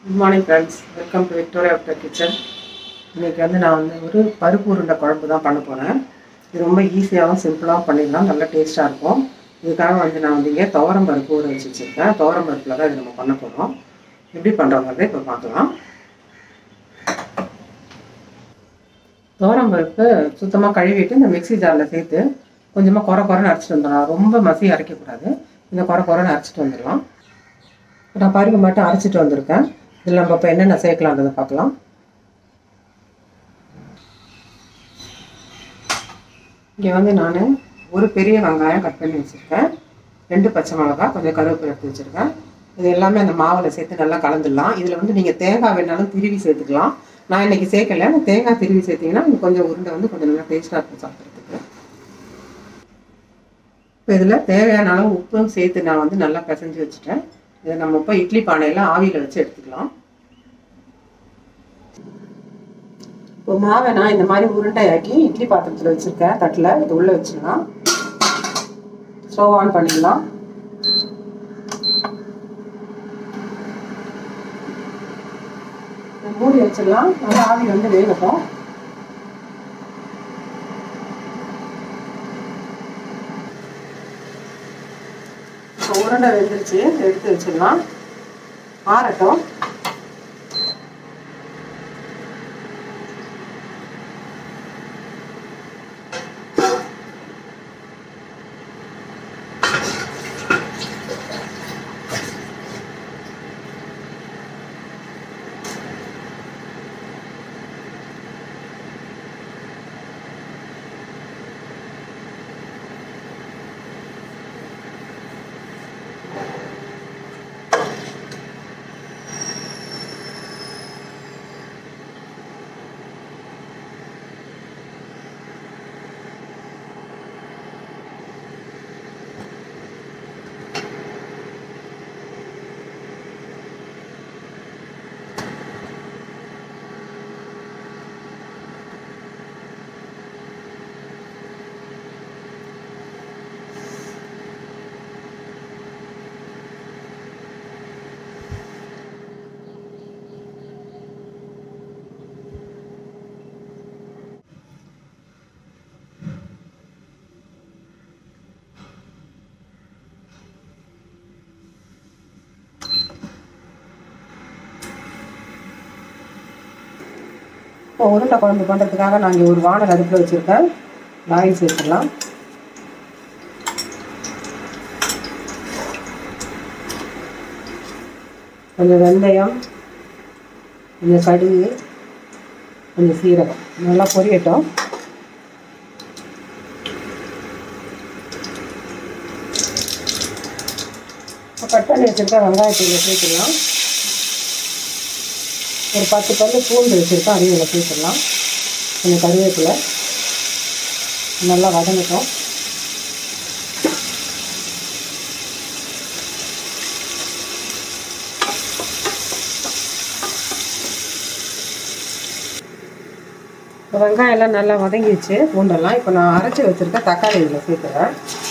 good morning friends welcome to Victoria after kitchen இன்றைக்கி வந்து நான் வந்து ஒரு பருப்பு உருண்டை குழம்பு தான் பண்ண போகிறேன் இது ரொம்ப ஈஸியாகவும் சிம்பிளாகவும் பண்ணிடலாம் நல்லா டேஸ்ட்டாக இருக்கும் இதுக்காக வந்து நான் வந்து இங்கே துவரம் பருப்பு ஊற வச்சு வச்சுருக்கேன் துவரம் பருப்பில் தான் இது நம்ம பண்ண போகிறோம் எப்படி பண்ணுறோங்கிறத இப்போ பார்க்கலாம் துவரம் பருப்பு சுத்தமாக கழுவிட்டு இந்த மிக்ஸி ஜாரில் சேர்த்து கொஞ்சமாக குறை குறைன்னு அரைச்சிட்டு வந்துடலாம் ரொம்ப மசி அரைக்கக்கூடாது இந்த குறை குறைன்னு அரைச்சிட்டு வந்துடலாம் நான் பருப்பு மட்டும் அரைச்சிட்டு வந்திருக்கேன் இதில் நம்ம இப்போ என்னென்ன சேர்க்கலான்றதை பார்க்கலாம் இங்கே வந்து நான் ஒரு பெரிய வெங்காயம் கட் பண்ணி வச்சுருக்கேன் ரெண்டு பச்சை மிளகா கொஞ்சம் கருவேப்பிலை எடுத்து வச்சுருக்கேன் இது எல்லாமே அந்த மாவில் சேர்த்து நல்லா கலந்துடலாம் இதில் வந்து நீங்கள் தேங்காய் வேணாலும் திருவி சேர்த்துக்கலாம் நான் இன்றைக்கி சேர்க்கல அந்த தேங்காய் திருவி சேர்த்திங்கன்னா உங்களுக்கு கொஞ்சம் உருண்டை வந்து கொஞ்சம் நல்லா டேஸ்ட்டாக இருக்கும் சாப்பிட்றதுக்கு இப்போ இதில் தேவையான அளவு உப்பும் சேர்த்து நான் வந்து நல்லா பிசைஞ்சு வச்சுட்டேன் இதை நம்ம இப்போ இட்லி பானையில் ஆவியில் வச்சு எடுத்துக்கலாம் இப்போ மாவை நான் இந்த மாதிரி உருண்டையாக்கி இட்லி பாத்திரத்தில் வச்சுருக்கேன் தட்டில் இது உள்ளே வச்சிடலாம் ஸ்டவ் ஆன் பண்ணிடலாம் மூடி வச்சிடலாம் நல்லா ஆவி வந்து வேகட்டும் உருண்டை வெந்துருச்சு எடுத்து வச்சிடலாம் ஆறட்டும் இப்போ உருண்டை குழம்பு பண்ணுறதுக்காக நான் இங்கே ஒரு வானல் அடுப்பில் வச்சுருக்கேன் ஆயில் சேர்த்துடலாம் கொஞ்சம் வெந்தயம் கொஞ்சம் கடுகு கொஞ்சம் சீரகம் நல்லா பொரியட்டும் கட் பண்ணி வச்சுருக்க வெங்காயத்தில் சேர்த்துக்கலாம் ஒரு பத்து பல்லு பூண்டு வச்சுருக்கோம் அதையும் இதில் சேர்த்துடலாம் கொஞ்சம் கருவேப்பிலை நல்லா வதங்கட்டும் இப்போ வெங்காயம் எல்லாம் நல்லா வதங்கிடுச்சு பூண்டெல்லாம் இப்போ நான் அரைச்சி வச்சுருக்க தக்காளி இதில் சேர்த்துறேன்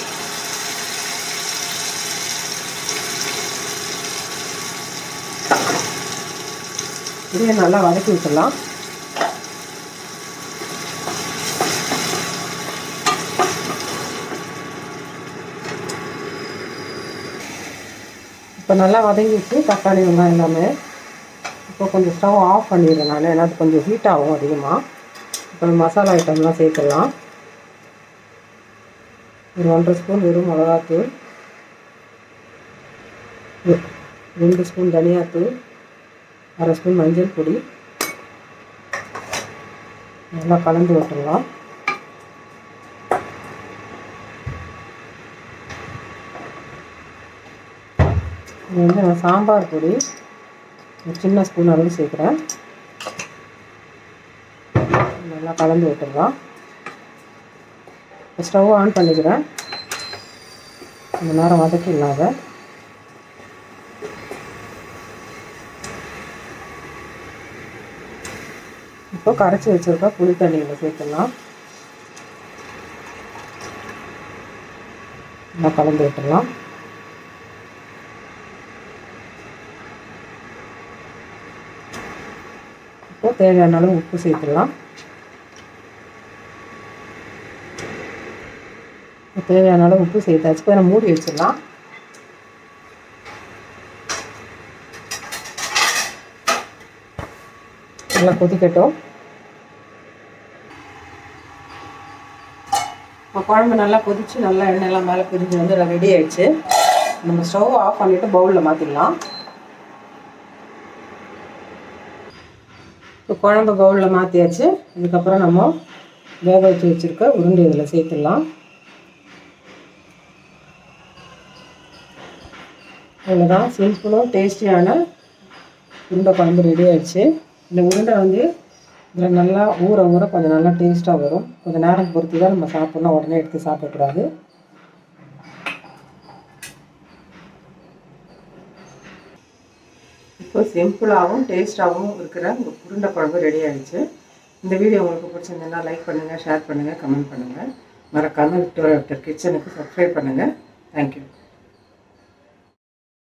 இதையும் நல்லா வதக்கி விட்டுடலாம் இப்போ நல்லா வதங்கிட்டு தக்காளி வெங்காயம் எல்லாமே இப்போ கொஞ்சம் ஸ்டவ் ஆஃப் பண்ணிடுறேன் நான் ஏன்னா அது கொஞ்சம் ஹீட் ஆகும் அதிகமாக இப்போ மசாலா ஐட்டம்லாம் சேர்த்துடலாம் ஒரு ஒன்றரை ஸ்பூன் வெறும் மிளகாத்தூள் ரெண்டு ஸ்பூன் தனியாத்தூள் அரை ஸ்பூன் மஞ்சள் பொடி நல்லா கலந்து விட்டுடலாம் இது வந்து நான் சாம்பார் பொடி ஒரு சின்ன ஸ்பூன் அளவு சேர்க்குறேன் நல்லா கலந்து விட்டுடலாம் ஸ்டவ் ஆன் பண்ணிக்கிறேன் கொஞ்ச நேரம் வதக்கிடலாம் அதை இப்போ கரைச்சி வச்சுருக்க புளி தண்ணியில் சேர்த்துடலாம் நல்லா கலந்து விட்டுடலாம் இப்போ தேவையான அளவு உப்பு சேர்த்துடலாம் தேவையான அளவு உப்பு சேர்த்தாச்சு இப்போ நம்ம மூடி வச்சிடலாம் நல்லா கொதிக்கட்டும் இப்போ குழம்பு நல்லா கொதிச்சு நல்லா எண்ணெயெல்லாம் மேலே பிரிஞ்சு வந்து ரெடி ஆயிடுச்சு நம்ம ஸ்டவ் ஆஃப் பண்ணிவிட்டு பவுலில் மாற்றிடலாம் இப்போ குழம்பு பவுலில் மாற்றியாச்சு இதுக்கப்புறம் நம்ம வேக வச்சு வச்சுருக்க உருண்டை இதில் சேர்த்துடலாம் அவ்வளோதான் சிம்பிளும் டேஸ்டியான உருண்டை குழம்பு ரெடி ஆயிடுச்சு இந்த உருண்டை வந்து இதில் நல்லா ஊற ஊற கொஞ்சம் நல்லா டேஸ்ட்டாக வரும் கொஞ்சம் நேரம் பொறுத்து தான் நம்ம சாப்பிட்ணும் உடனே எடுத்து சாப்பிடக்கூடாது இப்போ சிம்பிளாகவும் டேஸ்ட்டாகவும் இருக்கிற ஒரு உருண்டை குழம்பு ரெடி ஆயிடுச்சு இந்த வீடியோ உங்களுக்கு பிடிச்சிருந்ததுன்னா லைக் பண்ணுங்கள் ஷேர் பண்ணுங்கள் கமெண்ட் பண்ணுங்கள் மறக்காமல் விக்டோரியா கிச்சனுக்கு சப்ஸ்கிரைப் பண்ணுங்கள் தேங்க்யூ